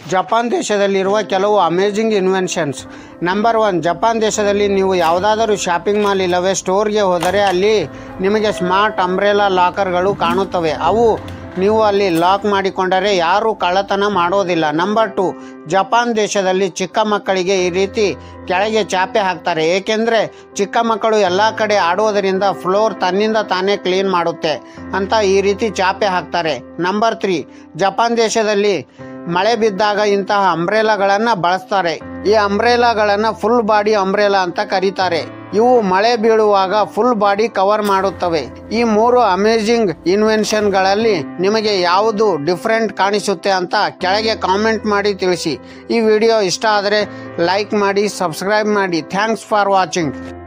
Japan ದೇಶದಲ್ಲಿರುವ ಕೆಲವು amazing inventions number one Japan ದೇಶದಲ್ಲಿ ನೀವು ಯಾವುದಾದರೂ ಶಾಪಿಂಗ್ ಮಾಲ್ ಇಲ್ಲವೇ ಸ್ಟೋರ್ಗೆ ಹೋದರೆ ಅಲ್ಲಿ ನಿಮಗೆ ಸ್ಮಾರ್ಟ್ ಅಂಬ್ರೆಲಾ ಲಾಕರ್ಗಳು ಕಾಣುತ್ತವೆ ಅವು ನೀವು ಅಲ್ಲಿ ಲಾಕ್ ಮಾಡಿಕೊಂಡರೆ ಯಾರೂ ಕಳ್ಳತನ ಮಾಡೋದಿಲ್ಲ ನಂಬರ್ ಟು ಜಪಾನ್ ದೇಶದಲ್ಲಿ ಚಿಕ್ಕ ಮಕ್ಕಳಿಗೆ ಈ ರೀತಿ ಕೆಳಗೆ ಚಾಪೆ ಹಾಕ್ತಾರೆ ಏಕೆಂದರೆ ಚಿಕ್ಕ ಮಕ್ಕಳು ಎಲ್ಲ ಕಡೆ ಆಡುವುದರಿಂದ ಫ್ಲೋರ್ ತನ್ನಿಂದ ತಾನೇ ಕ್ಲೀನ್ ಮಾಡುತ್ತೆ ಅಂತ ಈ ರೀತಿ ಚಾಪೆ ಹಾಕ್ತಾರೆ ನಂಬರ್ ತ್ರೀ ಜಪಾನ್ ದೇಶದಲ್ಲಿ ಮಳೆ ಬಿದ್ದಾಗ ಇಂತಹ ಅಂಬ್ರೆಲಾಗಳನ್ನು ಬಳಸ್ತಾರೆ ಈ ಅಂಬ್ರೆಲಾಗಳನ್ನು ಫುಲ್ ಬಾಡಿ ಅಂಬ್ರೆಲಾ ಅಂತ ಕರೀತಾರೆ ಇವು ಮಳೆ ಬೀಳುವಾಗ ಫುಲ್ ಬಾಡಿ ಕವರ್ ಮಾಡುತ್ತವೆ ಈ ಮೂರು ಅಮೇಜಿಂಗ್ ಇನ್ವೆನ್ಷನ್ಗಳಲ್ಲಿ ನಿಮಗೆ ಯಾವುದು ಡಿಫ್ರೆಂಟ್ ಕಾಣಿಸುತ್ತೆ ಅಂತ ಕೆಳಗೆ ಕಾಮೆಂಟ್ ಮಾಡಿ ತಿಳಿಸಿ ಈ ವಿಡಿಯೋ ಇಷ್ಟ ಆದರೆ ಲೈಕ್ ಮಾಡಿ ಸಬ್ಸ್ಕ್ರೈಬ್ ಮಾಡಿ ಥ್ಯಾಂಕ್ಸ್ ಫಾರ್ ವಾಚಿಂಗ್